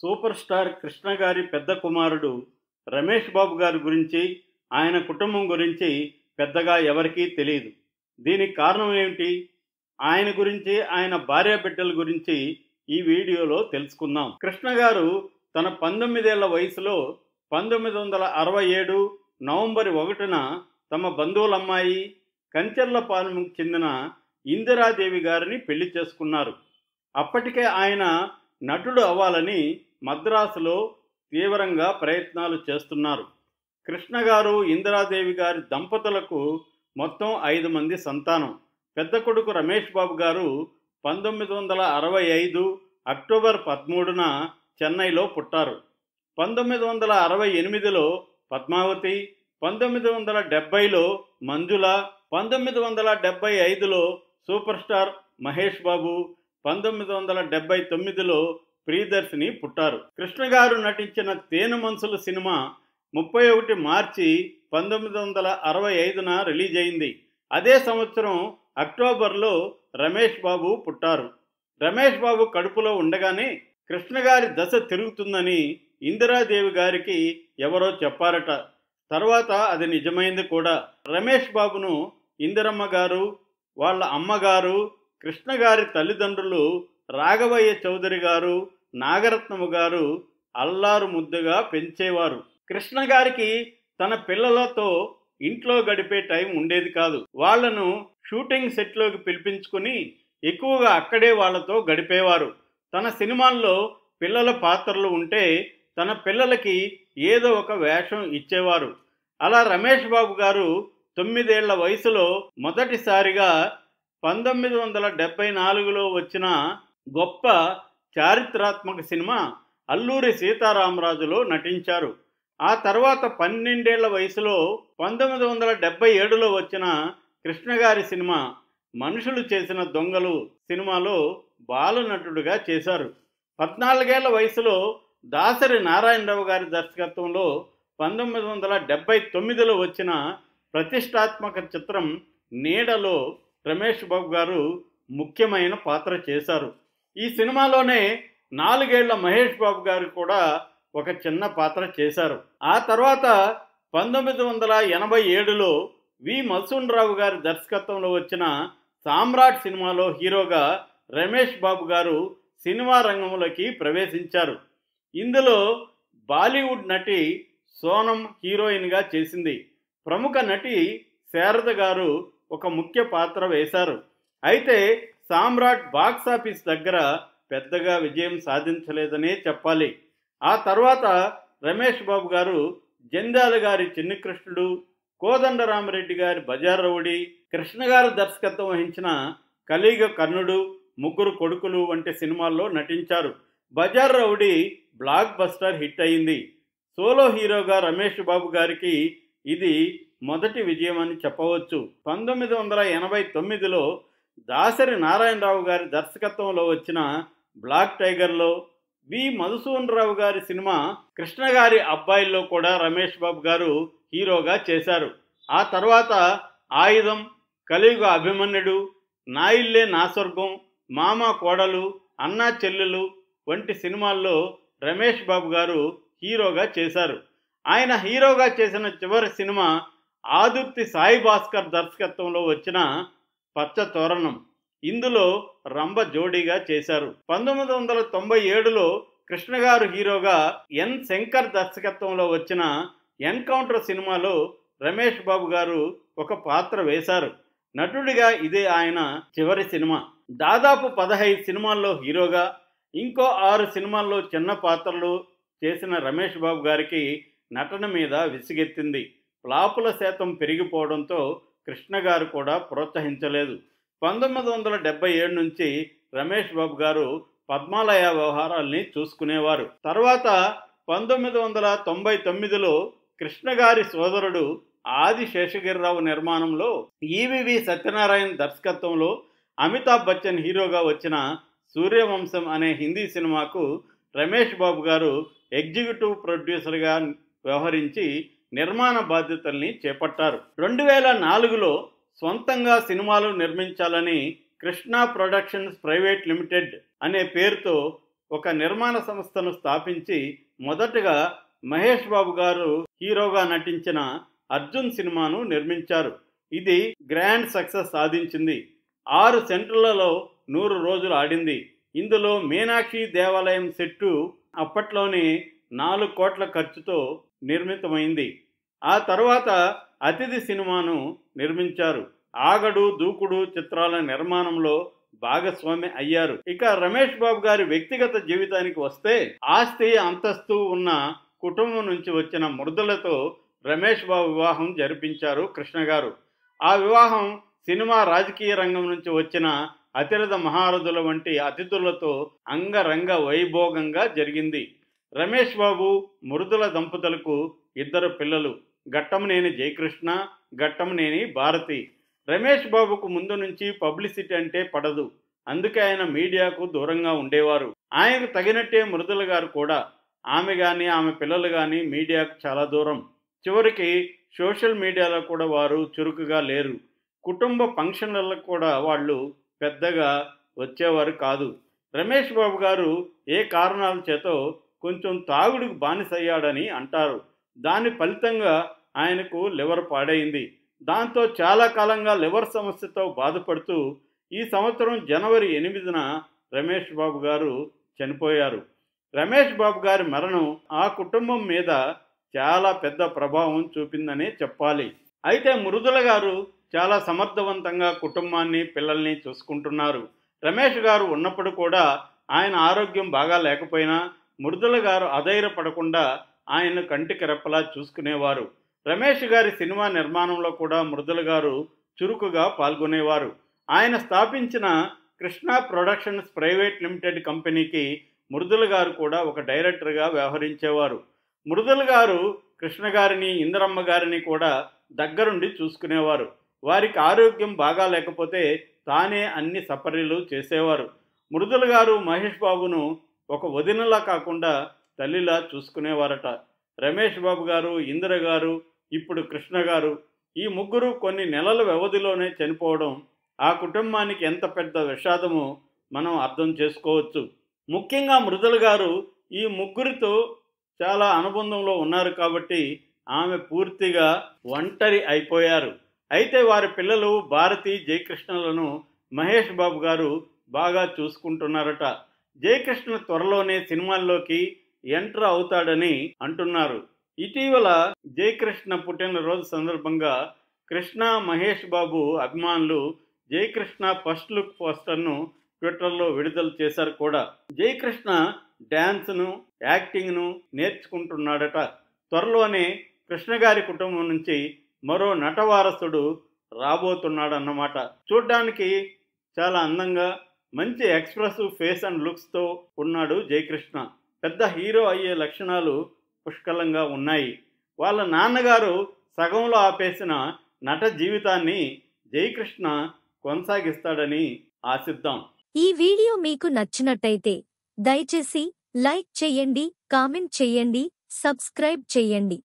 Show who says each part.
Speaker 1: super star Krishna గారి పెద్ద కుమారుడు రమేష్ బాబు గారి గురించి ఆయన కుటుంబం గురించి పెద్దగా ఎవరికీ తెలియదు దీనికి కారణం ఏమిటి ఆయన గురించి ఆయన భార్య బిడ్డల గురించి ఈ వీడియోలో తెలుసుకుందాం కృష్ణ గారు తన పంతొమ్మిదేళ్ల వయసులో పంతొమ్మిది వందల అరవై ఏడు నవంబర్ ఒకటిన తమ బంధువులమ్మాయి కంచెర్లపాలెంకు చెందిన ఇందిరాదేవి గారిని పెళ్లి చేసుకున్నారు అప్పటికే ఆయన నటుడు అవ్వాలని మద్రాసులో తీవ్రంగా ప్రయత్నాలు చేస్తున్నారు కృష్ణ గారు ఇందిరాదేవి గారి దంపతులకు మొత్తం ఐదు మంది సంతానం పెద్ద కొడుకు రమేష్ బాబు గారు పంతొమ్మిది వందల అరవై ఐదు అక్టోబర్ పదమూడున చెన్నైలో పుట్టారు పంతొమ్మిది వందల అరవై ఎనిమిదిలో పద్మావతి పంతొమ్మిది వందల డెబ్బైలో మంజుల పంతొమ్మిది వందల డెబ్బై ఐదులో సూపర్ స్టార్ మహేష్ బాబు పంతొమ్మిది వందల డెబ్బై తొమ్మిదిలో ప్రియదర్శిని పుట్టారు కృష్ణ గారు నటించిన తేను మనసులు సినిమా ముప్పై ఒకటి మార్చి పంతొమ్మిది వందల అరవై ఐదున రిలీజ్ అయింది అదే సంవత్సరం అక్టోబర్లో రమేష్ బాబు పుట్టారు రమేష్ బాబు కడుపులో ఉండగానే కృష్ణ గారి దశ తిరుగుతుందని ఇందిరాదేవి గారికి ఎవరో చెప్పారట తర్వాత అది నిజమైంది కూడా రమేష్ బాబును ఇందిరమ్మ గారు వాళ్ళ అమ్మగారు కృష్ణ గారి తల్లిదండ్రులు రాఘవయ్య చౌదరి గారు నాగరత్నము గారు అల్లారు ముద్దుగా పెంచేవారు కృష్ణ గారికి తన పిల్లలతో ఇంట్లో గడిపే టైం ఉండేది కాదు వాళ్లను షూటింగ్ సెట్లోకి పిలిపించుకుని ఎక్కువగా అక్కడే వాళ్ళతో గడిపేవారు తన సినిమాల్లో పిల్లల పాత్రలు ఉంటే తన పిల్లలకి ఏదో ఒక వేషం ఇచ్చేవారు అలా రమేష్ బాబు గారు తొమ్మిదేళ్ల వయసులో మొదటిసారిగా పంతొమ్మిది వందల డెబ్బై నాలుగులో వచ్చిన గొప్ప చారిత్రాత్మక సినిమా అల్లూరి సీతారామరాజులో నటించారు ఆ తర్వాత పన్నెండేళ్ల వయసులో పంతొమ్మిది వందల డెబ్బై ఏడులో వచ్చిన కృష్ణగారి సినిమా మనుషులు చేసిన దొంగలు సినిమాలో బాలనటుడుగా చేశారు పద్నాలుగేళ్ల వయసులో దాసరి నారాయణరావు గారి దర్శకత్వంలో పంతొమ్మిది వందల డెబ్బై తొమ్మిదిలో వచ్చిన ప్రతిష్టాత్మక చిత్రం నీడలో రమేష్ బాబు గారు ముఖ్యమైన పాత్ర చేశారు ఈ సినిమాలోనే నాలుగేళ్ల మహేష్ బాబు గారు కూడా ఒక చిన్న పాత్ర చేశారు ఆ తర్వాత పంతొమ్మిది వందల ఎనభై ఏడులో వి మసూన్రావు గారి దర్శకత్వంలో వచ్చిన సామ్రాట్ సినిమాలో హీరోగా రమేష్ బాబు గారు సినిమా రంగంలోకి ప్రవేశించారు ఇందులో బాలీవుడ్ నటి సోనం హీరోయిన్గా చేసింది ప్రముఖ నటి శారద గారు ఒక ముఖ్య పాత్ర వేశారు అయితే సామ్రాట్ బాక్సాఫీస్ దగ్గర పెద్దగా విజయం సాధించలేదనే చెప్పాలి ఆ తర్వాత రమేష్ బాబు గారు జంధ్యాల గారి చిన్ని కృష్ణుడు కోదండరామరెడ్డి గారి బజార్ రౌడి కృష్ణ గారు దర్శకత్వం వహించిన కలిగ కర్ణుడు ముగ్గురు కొడుకులు వంటి సినిమాల్లో నటించారు Bazaar rowdy blockbuster hit అయింది సోలో హీరోగా రమేష్ బాబు గారికి ఇది మొదటి విజయం అని చెప్పవచ్చు పంతొమ్మిది వందల ఎనభై తొమ్మిదిలో దాసరి నారాయణరావు గారి దర్శకత్వంలో వచ్చిన బ్లాక్ టైగర్లో వి మధుసూదనరావు గారి సినిమా కృష్ణ గారి అబ్బాయిల్లో కూడా రమేష్ బాబు గారు హీరోగా చేశారు ఆ తర్వాత ఆయుధం కలియుగ అభిమన్యుడు నా ఇల్లే నా స్వర్గం మామ కోడలు అన్నా చెల్లెలు వంటి సినిమాల్లో రమేష్ బాబు గారు హీరోగా చేశారు ఆయన హీరోగా చేసిన చివరి సినిమా ఆదుర్తి సాయి భాస్కర్ దర్శకత్వంలో వచ్చిన పచ్చ తోరణం ఇందులో రంభ జోడీగా చేశారు పంతొమ్మిది వందల తొంభై ఏడులో కృష్ణ గారు హీరోగా ఎన్ శంకర్ దర్శకత్వంలో వచ్చిన ఎన్కౌంటర్ సినిమాలో రమేష్ బాబు గారు ఒక పాత్ర వేశారు నటుడిగా ఇదే ఆయన చివరి సినిమా దాదాపు పదహైదు సినిమాల్లో హీరోగా ఇంకో ఆరు సినిమాల్లో చిన్న పాత్రలు చేసిన రమేష్ బాబు గారికి నటన మీద విసిగెత్తింది ఫ్లాపుల శాతం పెరిగిపోవడంతో కృష్ణ గారు కూడా ప్రోత్సహించలేదు పంతొమ్మిది వందల డెబ్బై ఏడు నుంచి రమేష్ బాబు గారు పద్మాలయ వ్యవహారాల్ని చూసుకునేవారు తర్వాత పంతొమ్మిది వందల తొంభై తొమ్మిదిలో కృష్ణ గారి సోదరుడు ఆది శేషగిరిరావు నిర్మాణంలో ఈవివి సత్యనారాయణ దర్శకత్వంలో అమితాబ్ బచ్చన్ హీరోగా వచ్చిన సూర్యవంశం అనే హిందీ సినిమాకు రమేష్ బాబు గారు ఎగ్జిక్యూటివ్ ప్రొడ్యూసర్గా వ్యవహరించి నిర్మాణ బాధ్యతల్ని చేపట్టారు రెండు వేల నాలుగులో సొంతంగా సినిమాలు నిర్మించాలని కృష్ణా ప్రొడక్షన్స్ ప్రైవేట్ లిమిటెడ్ అనే పేరుతో ఒక నిర్మాణ సంస్థను స్థాపించి మొదటగా మహేష్ బాబు గారు హీరోగా నటించిన అర్జున్ సినిమాను నిర్మించారు ఇది గ్రాండ్ సక్సెస్ సాధించింది ఆరు సెంటర్లలో నూరు రోజులు ఆడింది ఇందులో మీనాక్షి దేవాలయం సెట్టు అప్పట్లోనే నాలుగు కోట్ల ఖర్చుతో నిర్మితమైంది ఆ తర్వాత అతిథి సినిమాను నిర్మించారు ఆగడు దూకుడు చిత్రాల నిర్మాణంలో భాగస్వామి అయ్యారు ఇక రమేష్ బాబు గారి వ్యక్తిగత జీవితానికి వస్తే ఆస్తి అంతస్తు ఉన్న కుటుంబం నుంచి వచ్చిన మృదులతో రమేష్ బాబు వివాహం జరిపించారు కృష్ణ గారు ఆ వివాహం సినిమా రాజకీయ రంగం నుంచి వచ్చిన అతిరథ మహారథుల వంటి అతిథులతో అంగరంగ వైభోగంగా జరిగింది రమేష్ బాబు మృదుల దంపతులకు ఇద్దరు పిల్లలు గట్టంనేని జయకృష్ణ గట్టంనేని భారతి రమేష్ బాబుకు ముందు నుంచి పబ్లిసిటీ అంటే పడదు అందుకే ఆయన మీడియాకు దూరంగా ఉండేవారు ఆయనకు తగినట్టే మృదుల గారు కూడా ఆమె కానీ ఆమె పిల్లలు కానీ మీడియాకు చాలా దూరం చివరికి సోషల్ మీడియాలో కూడా వారు చురుకుగా లేరు కుటుంబ ఫంక్షన్లకు కూడా వాళ్ళు పెద్దగా వచ్చేవారు కాదు రమేష్ బాబు గారు ఏ కారణాల చేతో కొంచెం తాగుడుకు బానిసయ్యాడని అంటారు దాని ఫలితంగా ఆయనకు లివర్ పాడైంది దాంతో చాలా కాలంగా లివర్ సమస్యతో బాధపడుతూ ఈ సంవత్సరం జనవరి ఎనిమిదిన రమేష్ బాబు గారు చనిపోయారు రమేష్ బాబు గారి మరణం ఆ కుటుంబం మీద చాలా పెద్ద ప్రభావం చూపిందనే చెప్పాలి అయితే మృదుల గారు చాలా సమర్థవంతంగా కుటుంబాన్ని పిల్లల్ని చూసుకుంటున్నారు రమేష్ గారు ఉన్నప్పుడు కూడా ఆయన ఆరోగ్యం బాగా లేకపోయినా మృదుల గారు అధైర్యపడకుండా ఆయన కంటికి రెప్పలా చూసుకునేవారు రమేష్ గారి సినిమా నిర్మాణంలో కూడా మృదుల గారు చురుకుగా పాల్గొనేవారు ఆయన స్థాపించిన కృష్ణా ప్రొడక్షన్స్ ప్రైవేట్ లిమిటెడ్ కంపెనీకి మృదుల గారు కూడా ఒక డైరెక్టర్గా వ్యవహరించేవారు మృదుల గారు కృష్ణ గారిని ఇందిరమ్మ గారిని కూడా దగ్గరుండి చూసుకునేవారు వారికి ఆరోగ్యం బాగా లేకపోతే తానే అన్ని సపర్యలు చేసేవారు మృదుల గారు మహేష్ బాబును ఒక వదినలా కాకుండా తల్లిలా చూసుకునేవారట రమేష్ బాబు గారు ఇందిర గారు ఇప్పుడు కృష్ణ గారు ఈ ముగ్గురు కొన్ని నెలల వ్యవధిలోనే చనిపోవడం ఆ కుటుంబానికి ఎంత పెద్ద విషాదమో మనం అర్థం చేసుకోవచ్చు ముఖ్యంగా మృదుల గారు ఈ ముగ్గురితో చాలా అనుబంధంలో ఉన్నారు కాబట్టి ఆమె పూర్తిగా ఒంటరి అయిపోయారు అయితే వారి పిల్లలు భారతి జయకృష్ణలను మహేష్ బాబు గారు బాగా చూసుకుంటున్నారట జయకృష్ణ త్వరలోనే సినిమాల్లోకి ఎంటర్ అవుతాడని అంటున్నారు ఇటీవల జయకృష్ణ పుట్టినరోజు సందర్భంగా కృష్ణ మహేష్ బాబు అభిమానులు జయకృష్ణ ఫస్ట్ లుక్ పోస్టర్ను ట్విట్టర్లో విడుదల చేశారు కూడా జయకృష్ణ డ్యాన్స్ను యాక్టింగ్ను నేర్చుకుంటున్నాడట త్వరలోనే కృష్ణ గారి కుటుంబం నుంచి మరో నటవారసుడు రాబోతున్నాడన్నమాట చూడ్డానికి చాలా అందంగా మంచి ఎక్స్ప్రెసివ్ ఫేస్ అండ్ లుక్స్తో ఉన్నాడు జయకృష్ణ పెద్ద హీరో అయ్యే లక్షణాలు పుష్కలంగా ఉన్నాయి వాళ్ళ నాన్నగారు సగంలో ఆపేసిన నట జీవితాన్ని జయకృష్ణ కొనసాగిస్తాడని ఆశిద్దాం
Speaker 2: ఈ వీడియో మీకు నచ్చినట్టయితే దయచేసి లైక్ చెయ్యండి కామెంట్ చెయ్యండి సబ్స్క్రైబ్ చెయ్యండి